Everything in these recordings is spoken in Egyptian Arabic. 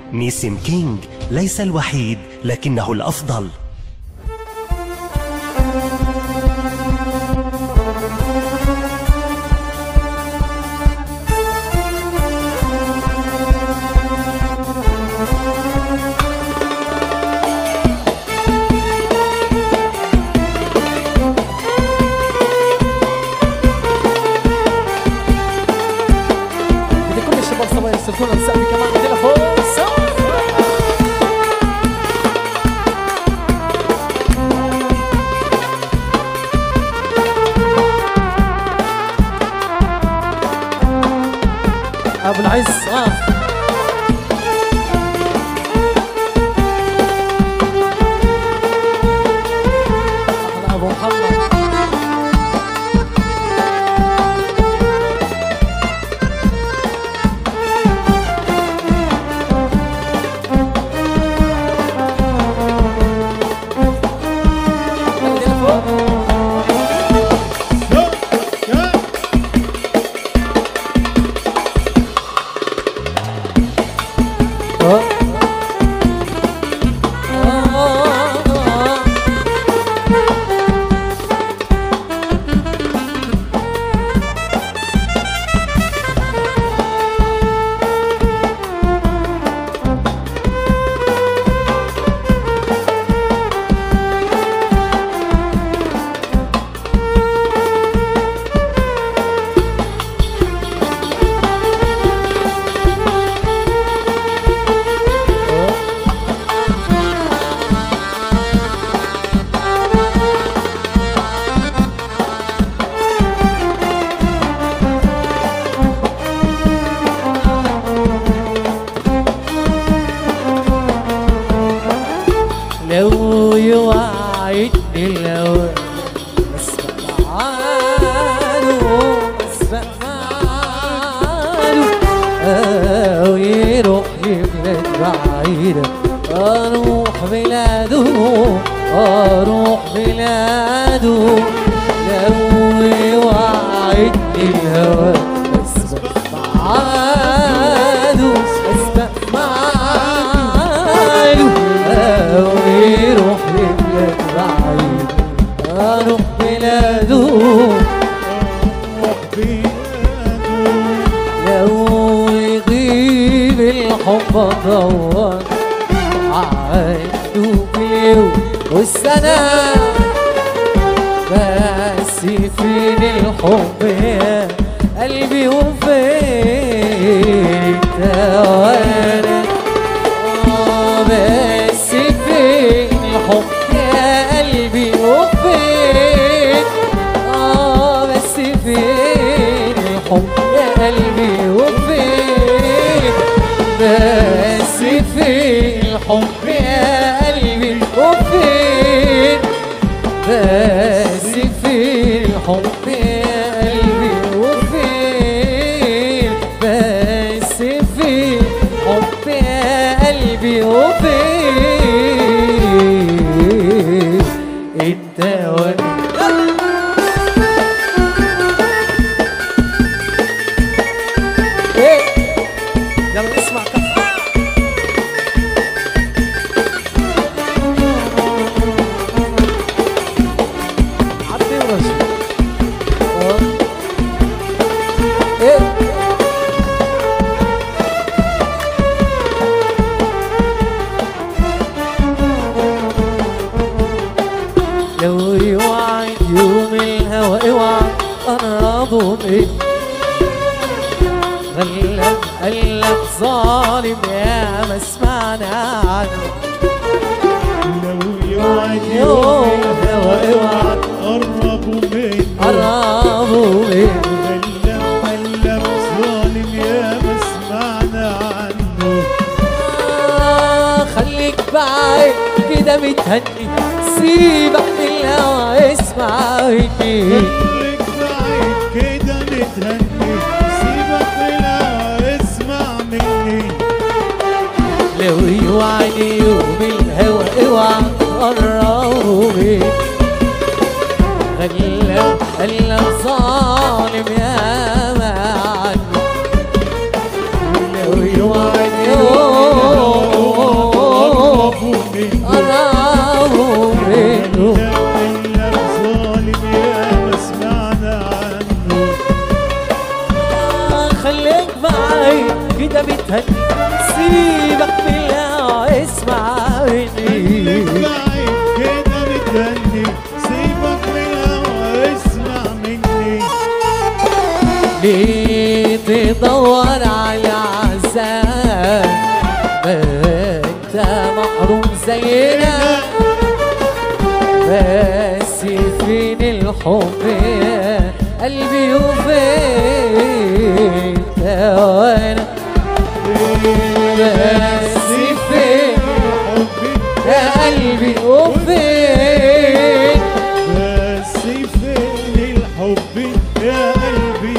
نيسم كينج ليس الوحيد لكنه الأفضل بدي كل الشباب صبايا يصرفونا السقف كمان بدنا فوق ابو العز اه أحلى ابو محمد بدنا فوق اه آه. لو يوعدني لو اسبق معاله اسبق معاله او يروح لبلاد بعيدة اروح بلاده اروح بلاده لو يوعدني الهوى اسبق معاله اسبق معاله او يروح لبلاد بعيد اروح بلاده لو يغيب الحب ادور عنده باليوم والسنة بس فين الحب يا قلبي وفين انت وانا آه، بس فين الحب يا قلبي وفين اه بس فين الحب يا قلبي وفين بس فين الحب يا قلبي وفين بس فين الحب يا قلبي وفين بس فين الحب يا قلبي وفين انت وانا إيه؟ يلا نسمع كفاءة عبدي ورشد آه. إيه؟ لو يوعد يوم الهوى اوعى قربوا مني غلب قلب ظالم يا ما سمعنا عنه لو يوعد يوم يوم الهوى اوعى قربوا منه قربوا مني غلب قلب ظالم يا ما سمعنا عنه آه، خليك بعيد كده متهني سيبك من الهوى اسمع مني خليك بعيد كده متهني سيبك من الهوى اسمع مني لو يوعدني يوم الهوى اوعى تقربوا مني غلب قلب ظالم يا ما عنه لو يوعدني يوم بتهني سيبك من اللي اسمع مني بعيد كده بتغني سيبك من الهوا اسمع مني ليه تدور على عذاب ما انت محروم زينا بس فين الحب يا قلبي وفين وانا بس فين حبي يا قلبي وفين بس فين الحب يا قلبي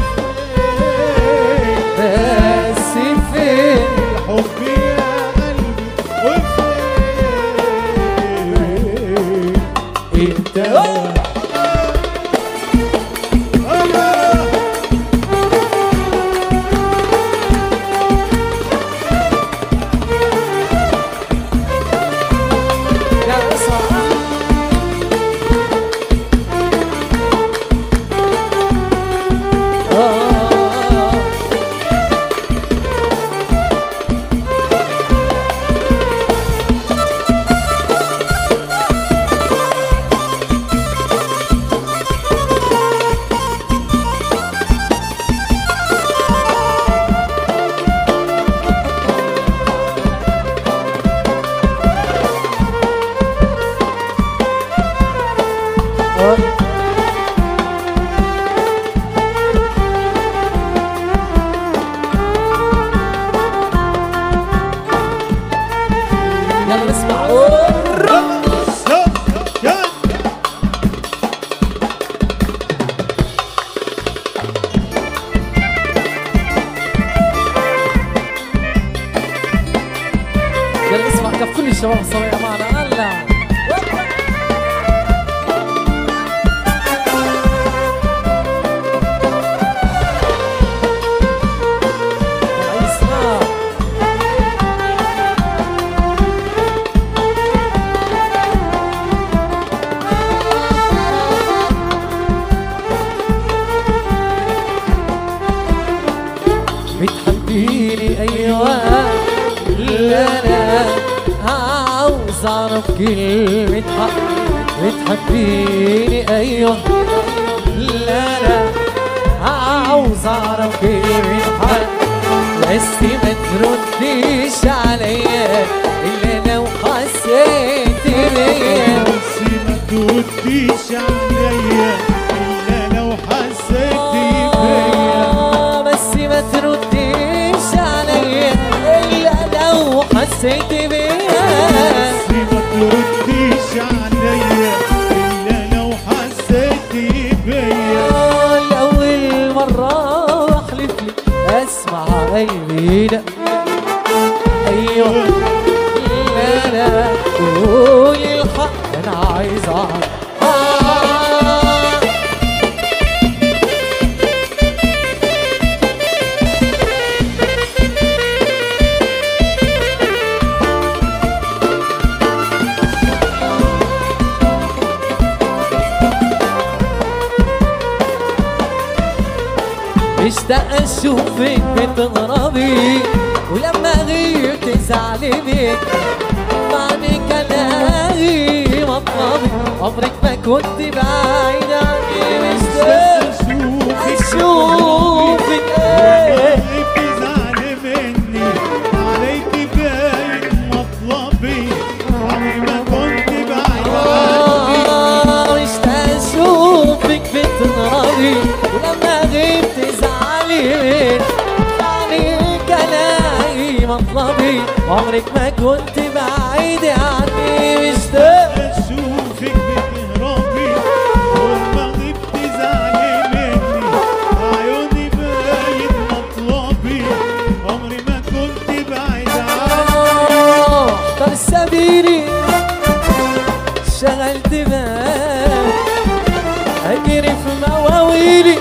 وفين بس فين الحب يا قلبي وفين انت يا صاحبي آه آه. يلا نسمع يلا نسمع كيف كل الشباب الصغيرة معنا هلا يلا نسمع بتحبيني ايوه لا انا عاوز اعرف كلمة حق بتحبيني ايوه لا انا عاوز اعرف كلمة حق بس ما ترديش عليا الا لو حسيت بيا بس ما توديش عليا الا لو حسيت بيا آه، بس ما ترديش عليا الا لو حسيت بيا بس ما ترديش عليا الا لو حسيت بيا آه، لأول مرة أحلف لي أسمع قلبي لا أيوه لا لا قولي الحق أنا عايز أعرف آه. مشتاق اشوفك بتغربي ولما غيب تزعلي بيك معنى كلامي مطلبي عمرك ما كنت بعيد عني مشتاق اشوفك ايه بتزعل مني عليك باين مطلبي عمري ما كنت بعيد عني آه، مشتاق اشوفك بتغربي ولما غيب تزعلي يعني كلامي مطلبي عمرك ما كنت بعيد عني مشتاق اشوفك بتهربي وما غبت زعلي مني عيوني باين مطلبي عمري ما كنت بعيد عني اختار سبيلي شغلت بالي اجري في مواويلي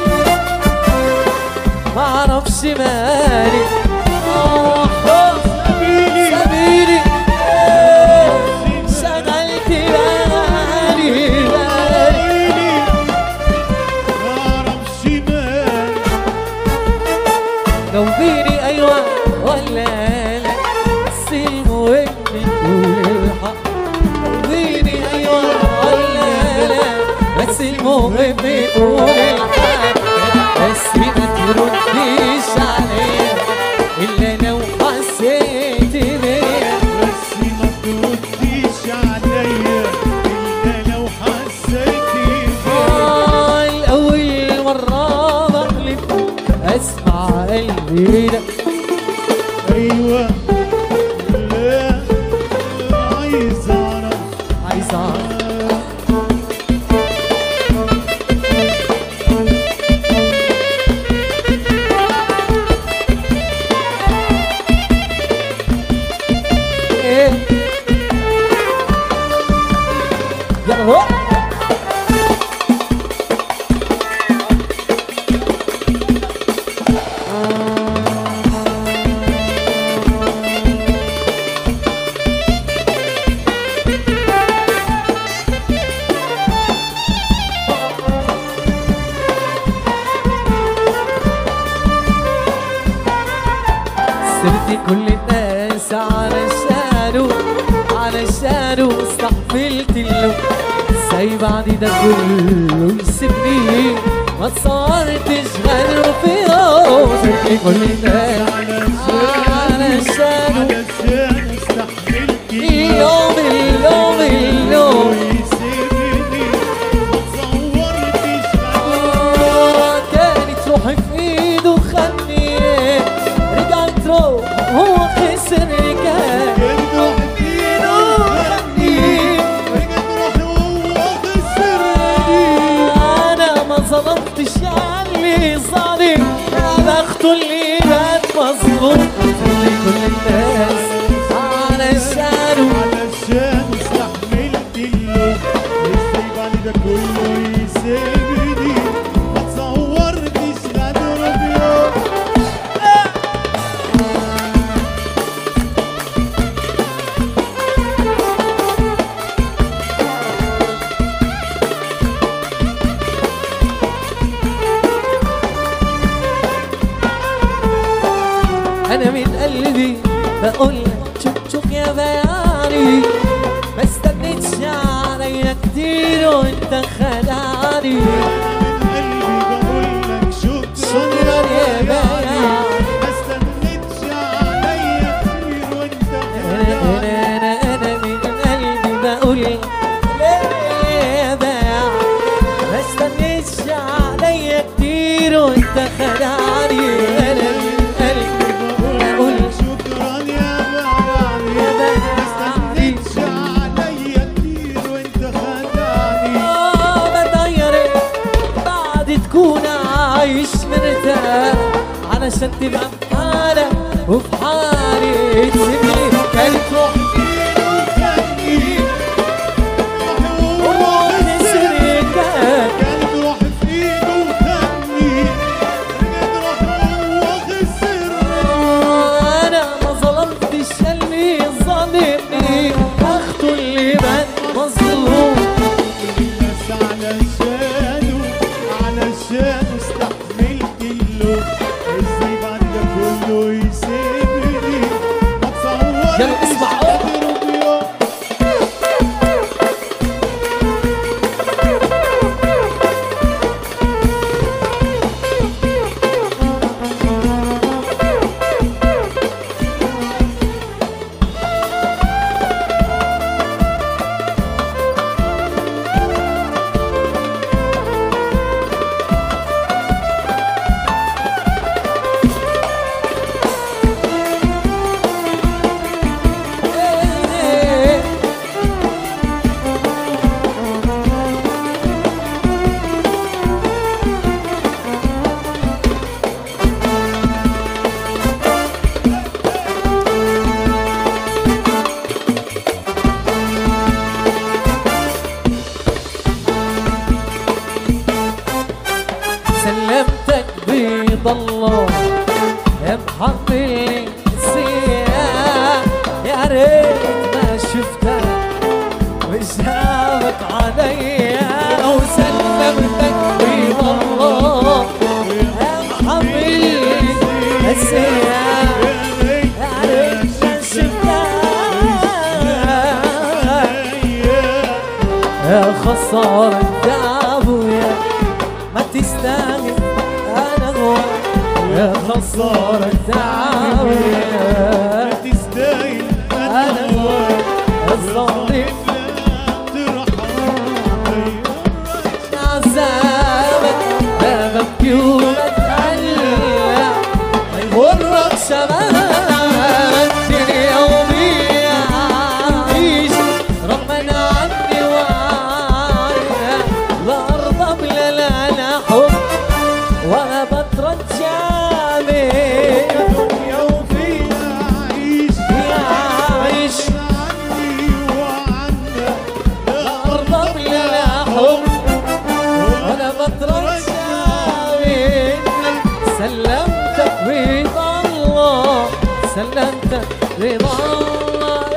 ما اعرفش مالي آه، سبيلي سبيلي إيه، شغلت بالي بالي ليلي اعرف شمال جاوبيني ايوه ولا بيقول الحال بس ما ترديش عليا إلا لو حسيت بيا بس ما ترديش عليا الا لو حسيت بيا آه، الأول مرة بغلب أسمع قلبي ده ايوه لا عايز اعرف عايز أعرف إيه يلا روح سبت كل الناس علشانه علشانه استحملت له ازاي بعد ده كله يسيبني ما تصورتش غير في يوم سبت كل الناس علشانه علشان استحملت اليوم اليوم اليوم ويسيبني ما تصورتش آه، كانت روحي في ايده خدني رجعت روح هو خسر رجال يرجع فينا وخلني رجعت روحي وهو خسرني انا ما ظلمتش يعني ظالم انا بخته اللي مات مظلوم زي كل الناس علشانه علشان استحملت له ازاي بعد ده كله يسيبني ما تصورتش غدر بيوم انا من قلبي بقول لك شوف شوف يا بياني ما استنيتش عليا كتير وانت خدعني من قلبي بقول لك شكرا شكرا يا بياني ما استنيتش عليا كتير وانت انا خدعني انا انا انا من قلبي بقول لك ليه يا بياني ما استنيتش عليا كتير وانت خدعني انا من قلبي بقول لك شكرا يا بياني يا ما بياني استنيتش عليا كتير وانت خدعني آه بتغير بعد تكون عايش مرتاح علشان تبقى في حالك وفي حالي تسيبني كانت روحي خلني وروحي سرقان كان روح في ايده وخدني رجعت روح وهو خسرني انا ما ظلمتش قلبي ظالمني اخته اللي مات مظلوم الناس علشانه علشان استحملت له ازاي بعد ده كله يسيبني ما تصورتش يلا اسمع. قدره بيوم سلمتك بيض الله يا محمل السياح يا ريت ما شفتك وشافك عليا وسلمتك بيض الله يا محمل السياح يا ريت ما شفتك يا خسارة تعب ويا يا خسارة تعاوية ما تستاهل أنا أنا الظالم ترحم عذابك لا ببكي وبتعلق ما يغرك شبابك الدنيا وبيها عايش رغما عني وعايا لا ارضى بلا لا لا حب ولا بترجع بيك دنيا وفيها عيش عايش عني وعنك لا ارضى بلا لا حب وانا بترجع منك سلمتك رضا الله سلمتك رضا الله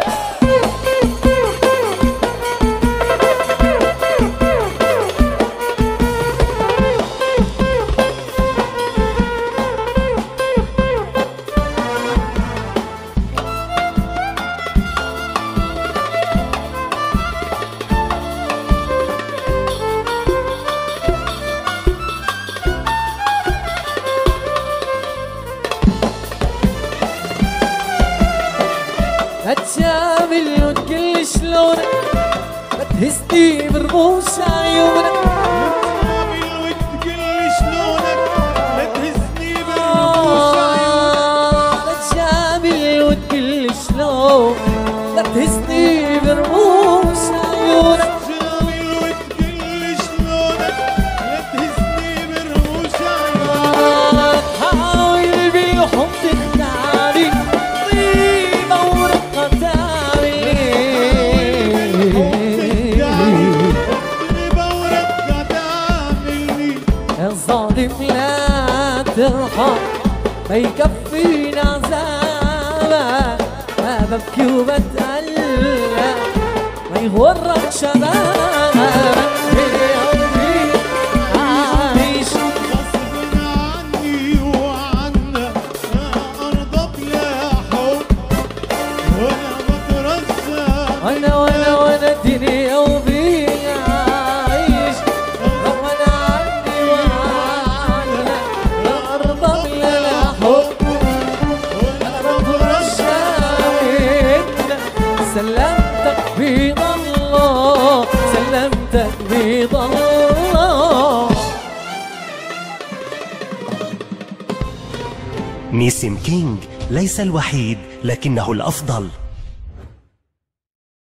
هتجامل وتقل شلونك ما تهزني برموش عيونك تعمل وتقل شلونك لا تهزني بالرموش عيونك هتجامل وتقل شلون لا تهزني برموش عيونك تعمل وتقل شلونك لا تهزني بالرموش عيونك حاول بالحب تداري طيبة ورقة تعمل طيبة ورقة تعملني يا ظالم لا ترحم ما يكفينا عذابك ما ببكي وبتألم ما يغرك شبابك بيومي عايش غصب عني وعنك لا أرضى بلا حب ولا بترزق وانا وانا وانا الدنيا وبيا عايش رغما عني وعنك لا ارضى بلا لا حب ولا بترزق سلمتك بيض الله سلمتك بيض الله نيسم كينج ليس الوحيد لكنه الأفضل